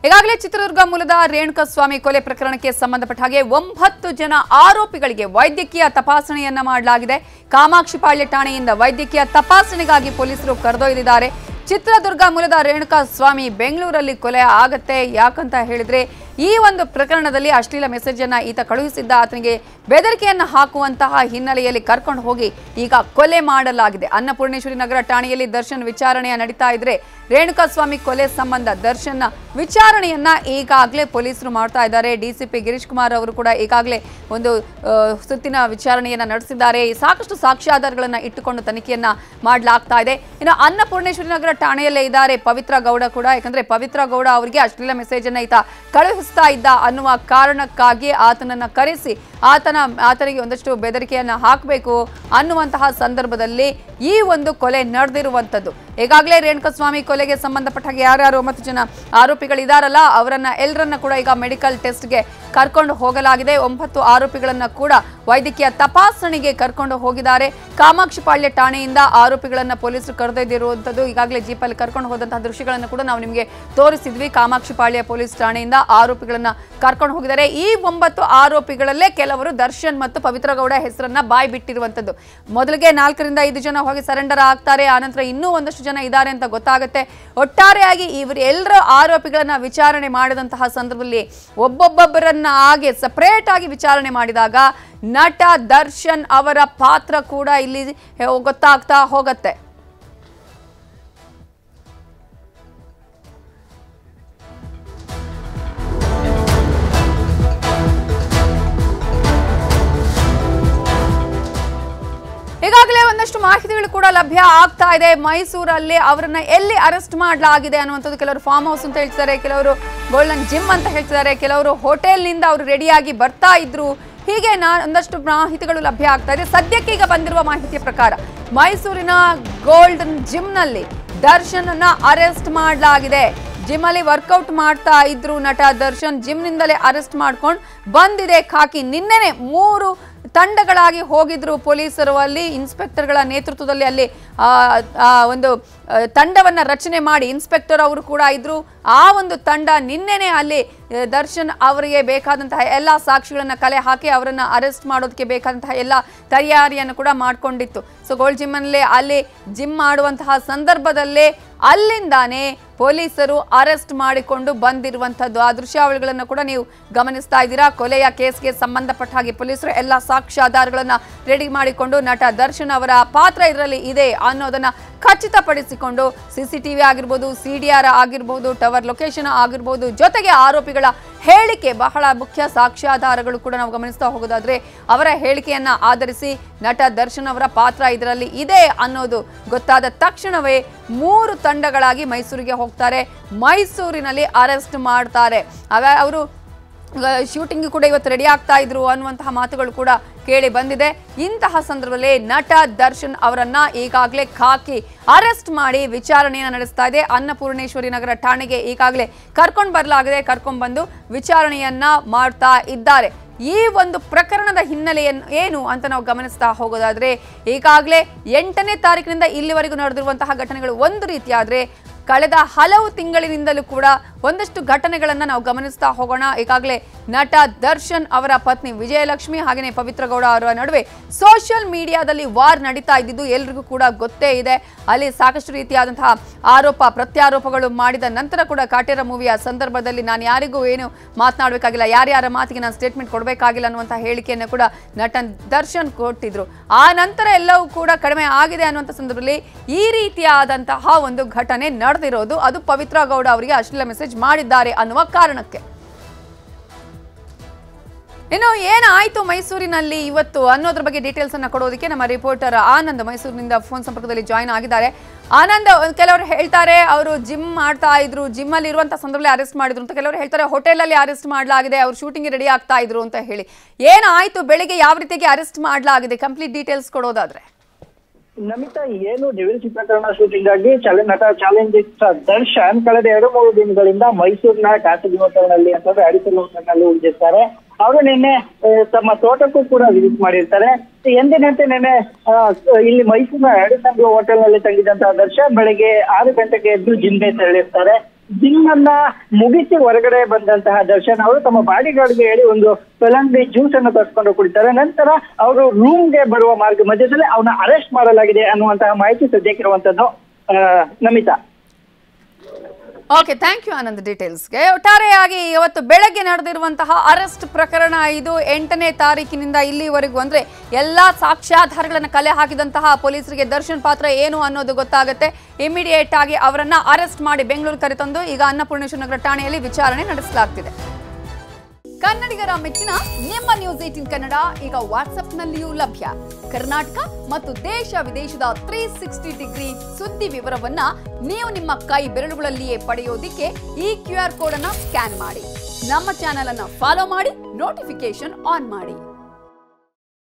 ಈಗಾಗಲೇ ಚಿತ್ರದುರ್ಗ ಮೂಲದ ರೇಣುಕಸ್ವಾಮಿ ಕೊಲೆ ಪ್ರಕರಣಕ್ಕೆ ಸಂಬಂಧಪಟ್ಟ ಹಾಗೆ ಒಂಬತ್ತು ಜನ ಆರೋಪಿಗಳಿಗೆ ವೈದ್ಯಕೀಯ ತಪಾಸಣೆಯನ್ನ ಮಾಡಲಾಗಿದೆ ಕಾಮಾಕ್ಷಿಪಾಳ್ಯ ಠಾಣೆಯಿಂದ ವೈದ್ಯಕೀಯ ತಪಾಸಣೆಗಾಗಿ ಪೊಲೀಸರು ಕರೆದೊಯ್ದಿದ್ದಾರೆ ಚಿತ್ರದುರ್ಗ ಮೂಲದ ರೇಣುಕಾ ಸ್ವಾಮಿ ಬೆಂಗಳೂರಲ್ಲಿ ಕೊಲೆ ಆಗತ್ತೆ ಯಾಕಂತ ಹೇಳಿದ್ರೆ ಈ ಒಂದು ಪ್ರಕರಣದಲ್ಲಿ ಅಶ್ಲೀಲ ಮೆಸೇಜ್ ಅನ್ನ ಈತ ಕಳುಹಿಸಿದ್ದ ಆತನಿಗೆ ಬೆದರಿಕೆಯನ್ನ ಹಾಕುವಂತಹ ಹಿನ್ನೆಲೆಯಲ್ಲಿ ಕರ್ಕೊಂಡು ಹೋಗಿ ಈಗ ಕೊಲೆ ಮಾಡಲಾಗಿದೆ ಅನ್ನಪೂರ್ಣೇಶ್ವರಿ ನಗರ ಠಾಣೆಯಲ್ಲಿ ದರ್ಶನ್ ವಿಚಾರಣೆಯ ನಡೀತಾ ಇದ್ರೆ ರೇಣುಕಾ ಸ್ವಾಮಿ ಕೊಲೆ ಸಂಬಂಧ ದರ್ಶನ್ನ ವಿಚಾರಣೆಯನ್ನ ಈಗಾಗಲೇ ಪೊಲೀಸರು ಮಾಡ್ತಾ ಇದ್ದಾರೆ ಡಿಸಿಪಿ ಗಿರೀಶ್ ಕುಮಾರ್ ಅವರು ಕೂಡ ಈಗಾಗಲೇ ಒಂದು ಆ, ಸುತ್ತಿನ ವಿಚಾರಣೆಯನ್ನ ನಡೆಸಿದ್ದಾರೆ ಸಾಕಷ್ಟು ಸಾಕ್ಷ್ಯಾಧಾರಗಳನ್ನ ಇಟ್ಟುಕೊಂಡು ತನಿಖೆಯನ್ನ ಮಾಡಲಾಗ್ತಾ ಇದೆ ಇನ್ನು ಅನ್ನಪೂರ್ಣೇಶ್ವರಿ ನಗರ ಠಾಣೆಯಲ್ಲೇ ಇದ್ದಾರೆ ಪವಿತ್ರ ಗೌಡ ಕೂಡ ಯಾಕಂದ್ರೆ ಪವಿತ್ರ ಗೌಡ ಅವರಿಗೆ ಅಶ್ಲೀಲ ಮೆಸೇಜ್ ಅನ್ನ ಈತ ಕಳುಹಿಸ್ತಾ ಇದ್ದ ಅನ್ನುವ ಕಾರಣಕ್ಕಾಗಿ ಆತನನ್ನ ಕರೆಸಿ ಆತನ ಆತನಿಗೆ ಒಂದಷ್ಟು ಬೆದರಿಕೆಯನ್ನ ಹಾಕಬೇಕು ಅನ್ನುವಂತಹ ಸಂದರ್ಭದಲ್ಲಿ ಈ ಒಂದು ಕೊಲೆ ನಡೆದಿರುವಂಥದ್ದು ಈಗಾಗಲೇ ರೇಣುಕಸ್ವಾಮಿ ಕೊಲೆಗೆ ಸಂಬಂಧಪಟ್ಟ ಹಾಗೆ ಯಾರ್ಯಾರು ಒಂಬತ್ತು ಜನ ಆರೋಪಿಗಳಿದಾರಲ್ಲ ಅವರನ್ನ ಎಲ್ಲರನ್ನ ಕೂಡ ಈಗ ಮೆಡಿಕಲ್ ಟೆಸ್ಟ್ಗೆ ಕರ್ಕೊಂಡು ಹೋಗಲಾಗಿದೆ ಒಂಬತ್ತು ಆರೋಪಿಗಳನ್ನ ಕೂಡ ವೈದ್ಯಕೀಯ ತಪಾಸಣೆಗೆ ಕರ್ಕೊಂಡು ಹೋಗಿದ್ದಾರೆ ಕಾಮಾಕ್ಷಿಪಾಳ್ಯ ಠಾಣೆಯಿಂದ ಆರೋಪಿಗಳನ್ನ ಪೊಲೀಸರು ಕರೆದೊಯ್ದಿರುವಂಥದ್ದು ಈಗಾಗಲೇ ಜೀಪಲ್ಲಿ ಕರ್ಕೊಂಡು ಹೋದಂತಹ ದೃಶ್ಯಗಳನ್ನು ಕೂಡ ನಾವು ನಿಮಗೆ ತೋರಿಸಿದ್ವಿ ಕಾಮಾಕ್ಷಿಪಾಳ್ಯ ಪೊಲೀಸ್ ಠಾಣೆಯಿಂದ ಆರೋಪಿಗಳನ್ನ ಕರ್ಕೊಂಡು ಹೋಗಿದ್ದಾರೆ ಈ ಒಂಬತ್ತು ಆರೋಪಿಗಳಲ್ಲೇ ಕೆಲವರು ದರ್ಶನ್ ಮತ್ತು ಪವಿತ್ರ ಗೌಡ ಹೆಸರನ್ನ ಬಾಯಿ ಬಿಟ್ಟಿರುವಂಥದ್ದು ಮೊದಲಿಗೆ ನಾಲ್ಕರಿಂದ ಐದು ಜನ ಹೋಗಿ ಸರೆಂಡರ್ ಆಗ್ತಾರೆ ಆನಂತರ ಇನ್ನೂ ಒಂದಷ್ಟು ಜನ ಇದ್ದಾರೆ ಅಂತ ಗೊತ್ತಾಗುತ್ತೆ ಒಟ್ಟಾರೆಯಾಗಿ ಇವರು ಎಲ್ಲರ ಆರೋಪಿಗಳನ್ನ ವಿಚಾರಣೆ ಮಾಡಿದಂತಹ ಸಂದರ್ಭದಲ್ಲಿ ಒಬ್ಬೊಬ್ಬೊಬ್ಬರನ್ನ ಹಾಗೆ ಸಪರೇಟ್ ಆಗಿ ವಿಚಾರಣೆ ಮಾಡಿದಾಗ ನಟ ದರ್ಶನ್ ಅವರ ಪಾತ್ರ ಕೂಡ ಇಲ್ಲಿ ಗೊತ್ತಾಗ್ತಾ ಹೋಗತ್ತೆ ಈಗಾಗಲೇ ಒಂದಷ್ಟು ಮಾಹಿತಿಗಳು ಕೂಡ ಲಭ್ಯ ಆಗ್ತಾ ಇದೆ ಮೈಸೂರಲ್ಲಿ ಅವರನ್ನ ಎಲ್ಲಿ ಅರೆಸ್ಟ್ ಮಾಡಲಾಗಿದೆ ಅನ್ನುವಂಥದ್ದು ಕೆಲವರು ಫಾರ್ಮ್ ಹೌಸ್ ಅಂತ ಹೇಳ್ತಿದ್ದಾರೆ ಕೆಲವರು ಗೋಲ್ಡನ್ ಜಿಮ್ ಅಂತ ಹೇಳ್ತಿದ್ದಾರೆ ಕೆಲವರು ಹೋಟೆಲ್ನಿಂದ ಅವರು ರೆಡಿಯಾಗಿ ಬರ್ತಾ ಇದ್ರು ಹೀಗೆ ನಾ ಒಂದಷ್ಟು ಮಾಹಿತಿಗಳು ಲಭ್ಯ ಆಗ್ತಾ ಇದೆ ಸದ್ಯಕ್ಕೆ ಈಗ ಬಂದಿರುವ ಮಾಹಿತಿಯ ಪ್ರಕಾರ ಮೈಸೂರಿನ ಗೋಲ್ಡನ್ ಜಿಮ್ನಲ್ಲಿ ದರ್ಶನನ್ನ ಅರೆಸ್ಟ್ ಮಾಡಲಾಗಿದೆ ಜಿಮ್ ಅಲ್ಲಿ ವರ್ಕೌಟ್ ಮಾಡ್ತಾ ಇದ್ರು ನಟ ದರ್ಶನ್ ಜಿಮ್ನಿಂದಲೇ ಅರೆಸ್ಟ್ ಮಾಡ್ಕೊಂಡು ಬಂದಿದೆ ಖಾಕಿ ನಿನ್ನೆನೆ ಮೂರು ತಂಡಗಳಾಗಿ ಹೋಗಿದ್ರು ಪೊಲೀಸರು ಅಲ್ಲಿ ಇನ್ಸ್ಪೆಕ್ಟರ್ಗಳ ನೇತೃತ್ವದಲ್ಲಿ ಅಲ್ಲಿ ಆ, ಆ, ಒಂದು ಆ, ತಂಡವನ್ನ ರಚನೆ ಮಾಡಿ ಇನ್ಸ್ಪೆಕ್ಟರ್ ಅವರು ಕೂಡ ಇದ್ರು ಆ ಒಂದು ತಂಡ ನಿನ್ನೆನೆ ಅಲ್ಲಿ ಆ, ದರ್ಶನ್ ಅವರಿಗೆ ಬೇಕಾದಂತಹ ಎಲ್ಲ ಸಾಕ್ಷಿಗಳನ್ನ ಕಲೆ ಹಾಕಿ ಅವರನ್ನ ಅರೆಸ್ಟ್ ಮಾಡೋದಕ್ಕೆ ಬೇಕಾದಂತಹ ಎಲ್ಲ ತಯಾರಿಯನ್ನು ಕೂಡ ಮಾಡ್ಕೊಂಡಿತ್ತು ಸೊ ಗೋಲ್ಡ್ ಜಿಮ್ಮಲ್ಲೇ ಅಲ್ಲಿ ಜಿಮ್ ಮಾಡುವಂತಹ ಸಂದರ್ಭದಲ್ಲೇ ಅಲ್ಲಿಂದಾನೇ ಪೊಲೀಸರು ಅರೆಸ್ಟ್ ಮಾಡಿಕೊಂಡು ಬಂದಿರುವಂಥದ್ದು ಆ ದೃಶ್ಯಾವಳಿಗಳನ್ನು ಕೂಡ ನೀವು ಗಮನಿಸ್ತಾ ಇದ್ದೀರಾ ಕೊಲೆಯ ಕೇಸ್ಗೆ ಸಂಬಂಧಪಟ್ಟ ಹಾಗೆ ಪೊಲೀಸರು ಎಲ್ಲ ಸಾಕ್ಷ್ಯಾಧಾರಗಳನ್ನ ರೆಡಿ ಮಾಡಿಕೊಂಡು ನಟ ದರ್ಶನ್ ಅವರ ಪಾತ್ರ ಇದರಲ್ಲಿ ಇದೆ ಅನ್ನೋದನ್ನ ಖಚಿತಪಡಿಸಿಕೊಂಡು ಸಿಸಿಟಿವಿ ಆಗಿರ್ಬೋದು ಸಿ ಡಿ ಆರ್ ಆಗಿರ್ಬೋದು ಟವರ್ ಲೊಕೇಶನ್ ಆಗಿರ್ಬೋದು ಜೊತೆಗೆ ಆರೋಪಿಗಳ ಹೇಳಿಕೆ ಬಹಳ ಮುಖ್ಯ ಸಾಕ್ಷ್ಯಾಧಾರಗಳು ಕೂಡ ನಾವು ಗಮನಿಸ್ತಾ ಹೋಗೋದಾದ್ರೆ ಅವರ ಹೇಳಿಕೆಯನ್ನ ಆಧರಿಸಿ ನಟ ದರ್ಶನ್ ಅವರ ಪಾತ್ರ ಇದರಲ್ಲಿ ಇದೆ ಅನ್ನೋದು ಗೊತ್ತಾದ ತಕ್ಷಣವೇ ಮೂರು ತಂಡಗಳಾಗಿ ಮೈಸೂರಿಗೆ ಹೋಗ್ತಾರೆ ಮೈಸೂರಿನಲ್ಲಿ ಅರೆಸ್ಟ್ ಮಾಡ್ತಾರೆ ಅವ ಅವರು ಶೂಟಿಂಗ್ ಕೂಡ ಇವತ್ತು ರೆಡಿ ಆಗ್ತಾ ಇದ್ರು ಅನ್ನುವಂತಹ ಮಾತುಗಳು ಕೂಡ ಕೇಳಿ ಬಂದಿದೆ ಇಂತಹ ಸಂದರ್ಭದಲ್ಲಿ ನಟ ದರ್ಶನ್ ಅವರನ್ನ ಈಗಾಗಲೇ ಖಾಕಿ ಅರೆಸ್ಟ್ ಮಾಡಿ ವಿಚಾರಣೆಯನ್ನು ನಡೆಸ್ತಾ ಇದೆ ಅನ್ನಪೂರ್ಣೇಶ್ವರಿ ನಗರ ಠಾಣೆಗೆ ಈಗಾಗಲೇ ಕರ್ಕೊಂಡು ಬರಲಾಗಿದೆ ಕರ್ಕೊಂಡು ಬಂದು ವಿಚಾರಣೆಯನ್ನ ಮಾಡ್ತಾ ಇದ್ದಾರೆ ಈ ಒಂದು ಪ್ರಕರಣದ ಹಿನ್ನೆಲೆಯನ್ನು ಏನು ಅಂತ ನಾವು ಗಮನಿಸ್ತಾ ಹೋಗೋದಾದ್ರೆ ಈಗಾಗಲೇ ಎಂಟನೇ ತಾರೀಕಿನಿಂದ ಇಲ್ಲಿವರೆಗೂ ನಡೆದಿರುವಂತಹ ಘಟನೆಗಳು ಒಂದು ರೀತಿಯಾದ್ರೆ ಕಳೆದ ಹಲವು ತಿಂಗಳಿನಿಂದಲೂ ಕೂಡ ಒಂದಷ್ಟು ಘಟನೆಗಳನ್ನ ನಾವು ಗಮನಿಸ್ತಾ ಹೋಗೋಣ ಈಗಾಗಲೇ ನಟ ದರ್ಶನ್ ಅವರ ಪತ್ನಿ ವಿಜಯಲಕ್ಷ್ಮಿ ಹಾಗೆಯೇ ಪವಿತ್ರ ಗೌಡ ಅವರ ನಡುವೆ ಸೋಷಿಯಲ್ ಮೀಡಿಯಾದಲ್ಲಿ ವಾರ್ ನಡೀತಾ ಇದ್ದಿದ್ದು ಎಲ್ರಿಗೂ ಕೂಡ ಗೊತ್ತೇ ಇದೆ ಅಲ್ಲಿ ಸಾಕಷ್ಟು ರೀತಿಯಾದಂತಹ ಆರೋಪ ಪ್ರತ್ಯಾರೋಪಗಳು ಮಾಡಿದ ನಂತರ ಕೂಡ ಕಾಟೇರ ಮೂವಿಯ ಸಂದರ್ಭದಲ್ಲಿ ನಾನು ಯಾರಿಗೂ ಏನು ಮಾತನಾಡಬೇಕಾಗಿಲ್ಲ ಯಾರ್ಯಾರ ಮಾತಿಗೆ ನಾನು ಸ್ಟೇಟ್ಮೆಂಟ್ ಕೊಡಬೇಕಾಗಿಲ್ಲ ಅನ್ನುವಂಥ ಹೇಳಿಕೆಯನ್ನು ಕೂಡ ನಟ ದರ್ಶನ್ ಕೊಟ್ಟಿದ್ರು ಆ ನಂತರ ಎಲ್ಲವೂ ಕೂಡ ಕಡಿಮೆ ಆಗಿದೆ ಅನ್ನುವಂಥ ಸಂದರ್ಭದಲ್ಲಿ ಈ ರೀತಿಯಾದಂತಹ ಒಂದು ಘಟನೆ ನಡೆದಿರೋದು ಅದು ಪವಿತ್ರ ಗೌಡ ಅವರಿಗೆ ಅಶ್ಲೀಲ ಮೆಸೇಜ್ ಮಾಡಿದ್ದಾರೆ ಅನ್ನುವ ಕಾರಣಕ್ಕೆ ಇನ್ನು ಏನಾಯ್ತು ಮೈಸೂರಿನಲ್ಲಿ ಇವತ್ತು ಅನ್ನೋದ್ರ ಬಗ್ಗೆ ಡೀಟೇಲ್ಸ್ ಅನ್ನ ಕೊಡೋದಕ್ಕೆ ನಮ್ಮ ರಿಪೋರ್ಟರ್ ಆನಂದ್ ಮೈಸೂರಿನಿಂದ ಫೋನ್ ಸಂಪರ್ಕದಲ್ಲಿ ಜಾಯ್ನ್ ಆಗಿದ್ದಾರೆ ಆನಂದ್ ಕೆಲವರು ಹೇಳ್ತಾರೆ ಅವರು ಜಿಮ್ ಮಾಡ್ತಾ ಇದ್ರು ಜಿಮ್ ಅಲ್ಲಿ ಇರುವಂತ ಸಂದರ್ಭದಲ್ಲಿ ಅರೆಸ್ಟ್ ಮಾಡಿದ್ರು ಅಂತ ಕೆಲವರು ಹೇಳ್ತಾರೆ ಹೋಟೆಲ್ ಅಲ್ಲಿ ಅರೆಸ್ಟ್ ಮಾಡಲಾಗಿದೆ ಅವ್ರು ಶೂಟಿಂಗ್ ರೆಡಿ ಆಗ್ತಾ ಇದ್ರು ಅಂತ ಹೇಳಿ ಏನಾಯ್ತು ಬೆಳಿಗ್ಗೆ ಯಾವ ರೀತಿಗೆ ಅರೆಸ್ಟ್ ಮಾಡಲಾಗಿದೆ ಕಂಪ್ಲೀಟ್ ಡೀಟೇಲ್ಸ್ ಕೊಡೋದಾದ್ರೆ ನಮಿತಾ ಏನು ಡಿವಿಲ್ಸಿ ಪ್ರಕರಣ ಶೂಟಿಂಗ್ ಆಗಿ ಚಲ ನಟ ಚಾಲೆಂಜ್ ದರ್ಶನ್ ಕಳೆದ ಎರಡು ಮೂರು ದಿನಗಳಿಂದ ಮೈಸೂರಿನ ಖಾಸಗಿ ಹೋಟೆಲ್ನಲ್ಲಿ ಅಂತಂದ್ರೆ ಅಡಿಸಲ್ ಹೋಟೆಲ್ನಲ್ಲಿ ಉಳಿದಿರ್ತಾರೆ ಅವರು ನಿನ್ನೆ ಆ, ತಮ್ಮ ತೋಟಕ್ಕೂ ಕೂಡ ವಿಸಿಟ್ ಮಾಡಿರ್ತಾರೆ ಎಂದಿನಂತೆ ನಿನ್ನೆ ಆ, ಇಲ್ಲಿ ಮೈಸೂರಿನ ಅಡಿಸಲ್ ಹೋಟೆಲ್ನಲ್ಲಿ ತಂಗಿದಂತಹ ದರ್ಶನ್ ಬೆಳಗ್ಗೆ ಆರು ಗಂಟೆಗೆ ಎದ್ದು ಜಿಮ್ಗೆ ತೆರಳಿರ್ತಾರೆ ಜಿಮ್ ಅನ್ನ ಮುಗಿಸಿ ಹೊರಗಡೆ ಬಂದಂತಹ ದರ್ಶನ್ ಅವರು ತಮ್ಮ ಬಾಡಿ ಗಾರ್ಡ್ಗೆ ಹೇಳಿ ಒಂದು ಕಲ್ಲಂಗಡಿ ಜ್ಯೂಸ್ ಅನ್ನು ತರಿಸ್ಕೊಂಡು ಕುಡಿತಾರೆ ನಂತರ ಅವರು ರೂಮ್ಗೆ ಬರುವ ಮಾರ್ಗ ಮಧ್ಯದಲ್ಲಿ ಅವನ ಅರೆಸ್ಟ್ ಮಾಡಲಾಗಿದೆ ಅನ್ನುವಂತಹ ಮಾಹಿತಿ ಸದ್ಯಕ್ಕಿರುವಂತದ್ದು ಆ, Namita okay thank you Anand ಡೀಟೇಲ್ಸ್ಗೆ ಒಟ್ಟಾರೆಯಾಗಿ ಇವತ್ತು ಬೆಳಗ್ಗೆ ನಡೆದಿರುವಂತಹ ಅರೆಸ್ಟ್ ಪ್ರಕರಣ ಇದು ಎಂಟನೇ ತಾರೀಕಿನಿಂದ ಇಲ್ಲಿವರೆಗೂ ಅಂದ್ರೆ ಎಲ್ಲಾ ಸಾಕ್ಷ್ಯಾಧಾರಗಳನ್ನು ಕಲೆ ಹಾಕಿದಂತಹ ಪೊಲೀಸರಿಗೆ ದರ್ಶನ್ ಪಾತ್ರ ಏನು ಅನ್ನೋದು ಗೊತ್ತಾಗುತ್ತೆ ಇಮಿಡಿಯೇಟ್ ಆಗಿ ಅವರನ್ನ ಅರೆಸ್ಟ್ ಮಾಡಿ ಬೆಂಗಳೂರು ಕರೆತಂದು ಈಗ ಅನ್ನಪೂರ್ಣೇಶ್ವರ ನಗರ ಠಾಣೆಯಲ್ಲಿ ವಿಚಾರಣೆ ನಡೆಸಲಾಗ್ತಿದೆ ಕನ್ನಡಿಗರ ಮೆಚ್ಚಿನ ನಿಮ್ಮ ನ್ಯೂಸ್ ಏಟಿನ್ ಕನ್ನಡ ಈಗ ವಾಟ್ಸ್ಆಪ್ನಲ್ಲಿಯೂ ಲಭ್ಯ ಕರ್ನಾಟಕ ಮತ್ತು ದೇಶ ವಿದೇಶದ ತ್ರೀ ಸಿಕ್ಸ್ಟಿ ಡಿಗ್ರಿ ಸುದ್ದಿ ವಿವರವನ್ನ ನೀವು ನಿಮ್ಮ ಕೈ ಬೆರಳುಗಳಲ್ಲಿಯೇ ಪಡೆಯೋದಿಕ್ಕೆ ಈ ಕ್ಯೂ ಆರ್ ಕೋಡ್ ಅನ್ನ ಸ್ಕ್ಯಾನ್ ಮಾಡಿ ನಮ್ಮ ಚಾನೆಲ್ ಅನ್ನ ಫಾಲೋ ಮಾಡಿ ನೋಟಿಫಿಕೇಶನ್ ಆನ್ ಮಾಡಿ